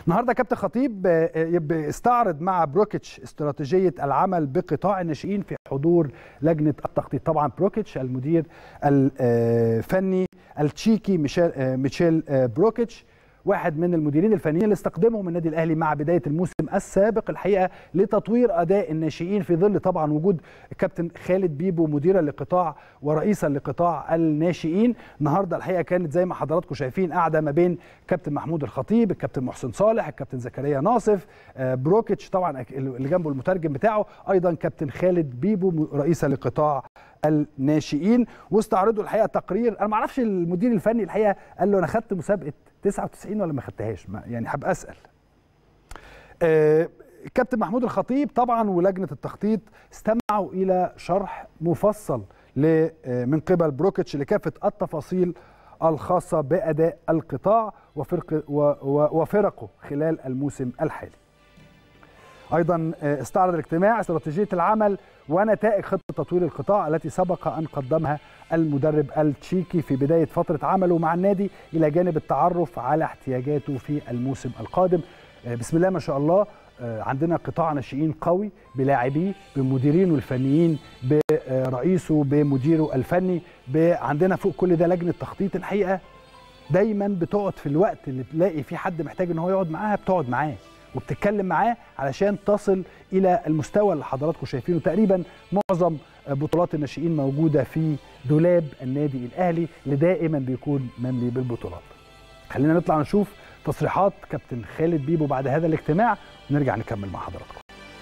النهارده كابتن خطيب آه، يبقى استعرض مع بروكيتش استراتيجيه العمل بقطاع الناشئين في حضور لجنه التخطيط طبعا بروكيتش المدير الفني التشيكي ميشيل آه، ميشيل آه، بروكيتش واحد من المديرين الفنيين اللي استخدمهم النادي الاهلي مع بدايه الموسم السابق الحقيقه لتطوير اداء الناشئين في ظل طبعا وجود الكابتن خالد بيبو مديرا لقطاع ورئيسا لقطاع الناشئين النهارده الحقيقه كانت زي ما حضراتكم شايفين قاعده ما بين كابتن محمود الخطيب الكابتن محسن صالح الكابتن زكريا ناصف آه، بروكيتش طبعا أك- اللي جنبه المترجم بتاعه ايضا كابتن خالد بيبو م- رئيسا لقطاع الناشئين واستعرضوا الحقيقه تقرير انا ما اعرفش المدير الفني الحقيقه قال له انا خدت مسابقه 99 ولا ما خدتهاش ما- يعني هبقى اسال آه، الكابتن محمود الخطيب طبعا ولجنه التخطيط استمعوا الى شرح مفصل ل- آه، من قبل بروكيتش لكافه التفاصيل الخاصه باداء القطاع وفرق و- و- وفرقه خلال الموسم الحالي. ايضا آه، استعرض الاجتماع استراتيجيه العمل ونتائج خطه تطوير القطاع التي سبق ان قدمها المدرب التشيكي في بدايه فتره عمله مع النادي الى جانب التعرف على احتياجاته في الموسم القادم آه، بسم الله ما شاء الله آه، عندنا قطاع ناشئين قوي بلاعبيه بمديرينه الفنيين برئيسه بمديره الفني ب- عندنا فوق كل ده لجنه تخطيط الحقيقه دايما بتقعد في الوقت اللي تلاقي في حد محتاج ان هو يقعد معاها بتقعد معاه وبتتكلم معاه علشان تصل الى المستوى اللي حضراتكم شايفينه تقريبا معظم بطولات الناشئين موجوده في دولاب النادي الاهلي اللي دائما بيكون مملي بالبطولات. خلينا نطلع نشوف تصريحات كابتن خالد بيبو بعد هذا الاجتماع ونرجع نكمل مع حضراتكم.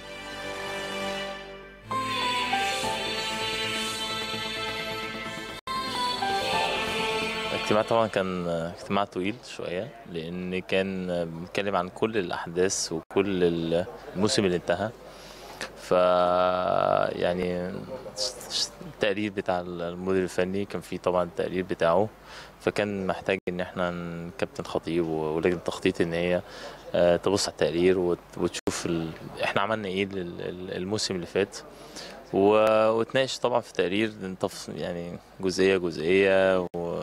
الاجتماع طبعا كان اجتماع طويل شوية لأن كان بنتكلم عن كل الأحداث وكل الموسم اللي انتهى ف يعني التقرير بتاع المدير الفني كان فيه طبعا التقرير بتاعه فكان محتاج ان احنا كابتن خطيب ولجنه التخطيط ان هي آه، تبص على التقرير وت- وتشوف ال... احنا عملنا ايه لل- ال- الموسم اللي فات و- وتناقش طبعا في التقرير نطف يعني جزئيه جزئيه و...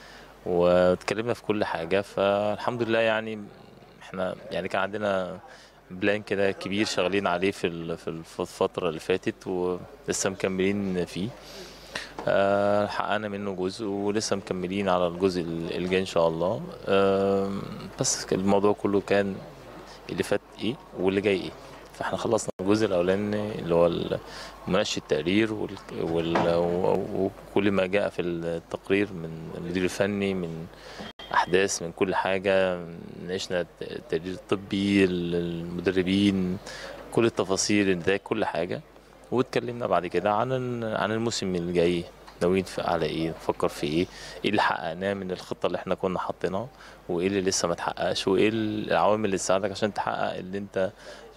واتكلمنا في كل حاجه فالحمد لله يعني احنا يعني كان عندنا بلان كده كبير شغالين عليه في ال- في الف- الفتره اللي فاتت ولسه مكملين فيه آه، حققنا منه جزء ولسه مكملين على الجزء ال- الجاي ان شاء الله آم، بس الموضوع كله كان اللي فات ايه واللي جاي ايه فاحنا خلصنا الجزء الاولاني اللي هو ال- مناقشه التقرير وال- وال- و- وكل ما جاء في التقرير من المدير الفني من احداث من كل حاجه ناقشنا التقرير الطبي المدربين كل التفاصيل النتائج كل حاجه واتكلمنا بعد كده عن ال- عن الموسم اللي جاي ناويين في على ايه نفكر في ايه ايه اللي حققناه من الخطه اللي احنا كنا حاطينها وايه اللي لسه ما اتحققش وايه العوامل اللي تساعدك عشان تحقق اللي انت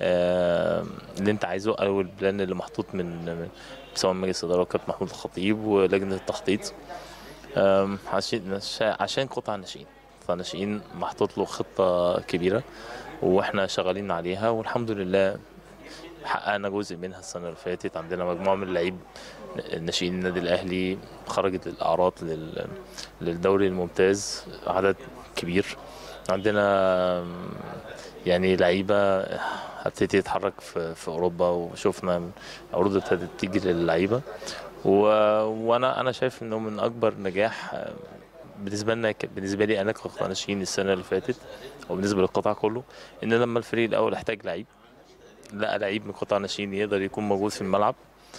آه اللي انت عايزه او البلان اللي محطوط من من- سواء مجلس الاداره وكابتن محمود الخطيب ولجنه التخطيط آم، عشان عشان قطاع الناشئين قطاع الناشئين محطوط له خطه كبيره واحنا شغالين عليها والحمد لله حققنا جزء منها السنه اللي فاتت عندنا مجموعه من اللعيب ناشئين النادي الاهلي خرجت الاعراض لل- للدوري الممتاز عدد كبير عندنا يعني لعيبه هتبتدي تتحرك في, في اوروبا وشفنا عروض ابتدت تيجي للعيبه و... وانا انا شايف انه من اكبر نجاح بالنسبه لنا ك- بالنسبه لي انا كقطاع ناشئين السنه اللي فاتت وبالنسبه للقطاع كله ان لما الفريق الاول احتاج لعيب لقى لعيب من قطاع ناشئين يقدر يكون موجود في الملعب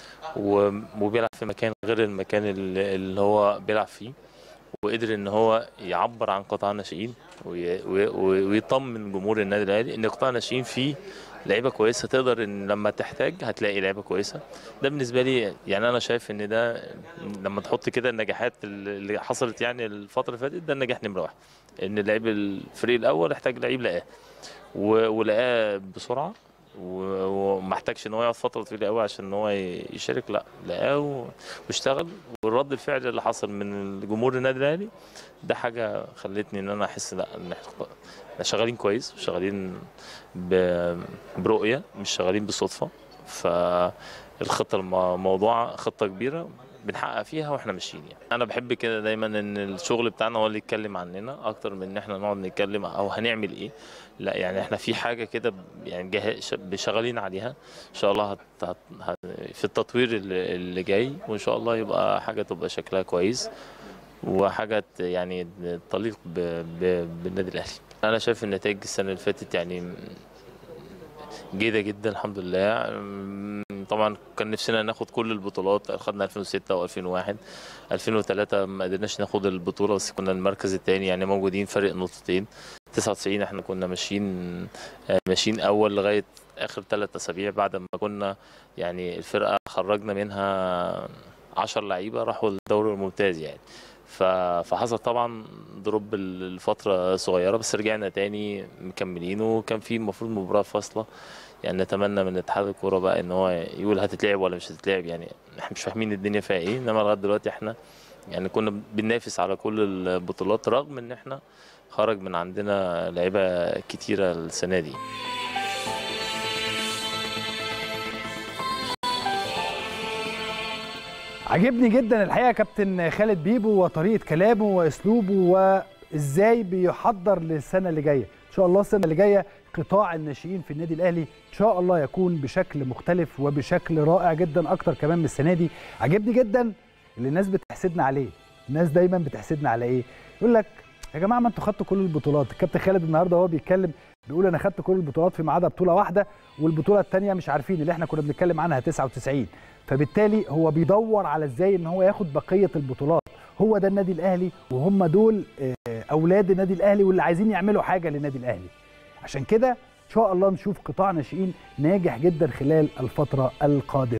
و- وبيلعب في مكان غير المكان اللي اللي هو بيلعب فيه وقدر ان هو يعبر عن قطاع الناشئين وي- وي- وي- ويطمن جمهور النادي الاهلي ان قطاع الناشئين فيه لعيبه كويسه تقدر ان لما تحتاج هتلاقي لعيبه كويسه ده بالنسبه لي يعني انا شايف ان ده لما تحط كده النجاحات اللي حصلت يعني الفتره اللي فاتت ده النجاح نمره واحد ان لعيب الفريق الاول احتاج لعيب لقاه و- ولقاه بسرعه و- وما احتاجش ان هو يقعد فتره طويله قوي عشان ان هو ي- يشارك لا لقاه و- واشتغل والرد الفعل اللي حصل من جمهور النادي الاهلي ده حاجه خلتني ان انا احس لا ان احنا إحنا شغالين كويس شغالين ب- برؤيه مش شغالين بالصدفه ف الخطه الموضوعه خطه كبيره بنحقق فيها واحنا ماشيين يعني انا بحب كده دايما ان الشغل بتاعنا هو اللي يتكلم عننا اكتر من ان احنا نقعد نتكلم او هنعمل ايه لا يعني احنا في حاجه كده يعني جاه- ش- شغالين عليها ان شاء الله هت هت هت في التطوير اللي اللي جاي وان شاء الله يبقى حاجه تبقى شكلها كويس وحاجه ت- يعني تليق ب- ب- بالنادي الاهلي انا شايف النتائج السنه اللي فاتت يعني جيدة جدا الحمد لله أمم، طبعا كان نفسنا ناخد كل البطولات خدنا 2006 و2001 2003 ما قدرناش ناخد البطولة بس كنا المركز الثاني يعني موجودين فرق نقطتين 99 احنا كنا ماشيين آه، ماشيين اول لغاية اخر ثلاث اسابيع بعد ما كنا يعني الفرقة خرجنا منها 10 لعيبة راحوا الدوري الممتاز يعني ف- فحصل طبعا دروب الفترة صغيرة بس رجعنا تاني مكملين وكان في المفروض مباراة فاصلة يعني نتمنى من اتحاد الكوره بقى ان هو يقول هتتلعب ولا مش هتتلعب يعني احنا مش فاهمين الدنيا فيها ايه انما لغايه دلوقتي احنا يعني كنا بننافس على كل البطولات رغم ان احنا خرج من عندنا لعيبه كتيره السنه دي عجبني جدا الحقيقه كابتن خالد بيبو وطريقه كلامه واسلوبه وازاي بيحضر للسنه اللي جايه ان شاء الله السنه اللي جايه قطاع الناشئين في النادي الاهلي ان شاء الله يكون بشكل مختلف وبشكل رائع جدا اكتر كمان من السنه دي عجبني جدا اللي الناس بتحسدنا عليه الناس دايما بتحسدنا على ايه يقول لك يا جماعه ما انتوا خدتوا كل البطولات الكابتن خالد النهارده وهو بيتكلم بيقول انا خدت كل البطولات في ما عدا بطوله واحده والبطوله الثانيه مش عارفين اللي احنا كنا بنتكلم عنها 99 فبالتالي هو بيدور على ازاي ان هو ياخد بقيه البطولات هو ده النادي الاهلي وهم دول آه، اولاد النادي الاهلي واللي عايزين يعملوا حاجه للنادي الاهلي عشان كده ان شاء الله نشوف قطاع ناشئين ناجح جدا خلال الفتره القادمه